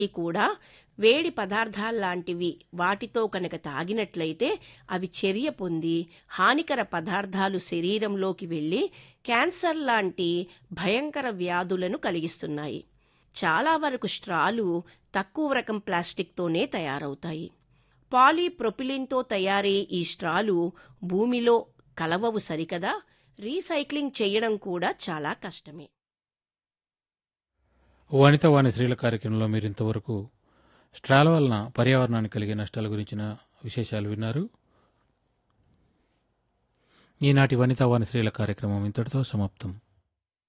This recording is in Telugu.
కూడా వేడి పదార్థాల్లాంటివి వాటితో కనుక తాగినట్లయితే అవి చర్య పొంది హానికర పదార్థాలు శరీరంలోకి వెళ్ళి క్యాన్సర్ లాంటి భయంకర వ్యాధులను కలిగిస్తున్నాయి చాలా వరకు స్ట్రాలు తక్కువ రకం ప్లాస్టిక్తోనే తయారవుతాయి పాలీప్రొపిలిన్తో తయారయ్యే ఈ స్ట్రాలు భూమిలో కలవవు సరికదా రీసైక్లింగ్ చేయడం కూడా చాలా కష్టమే వనిత వాణి స్త్రీల కార్యక్రమంలో మీరు ఇంతవరకు స్ట్రాల వలన పర్యావరణానికి కలిగే నష్టాల గురించిన విశేషాలు విన్నారు ఈనాటి వనిత వాణి స్త్రీల కార్యక్రమం ఇంతటితో సమాప్తం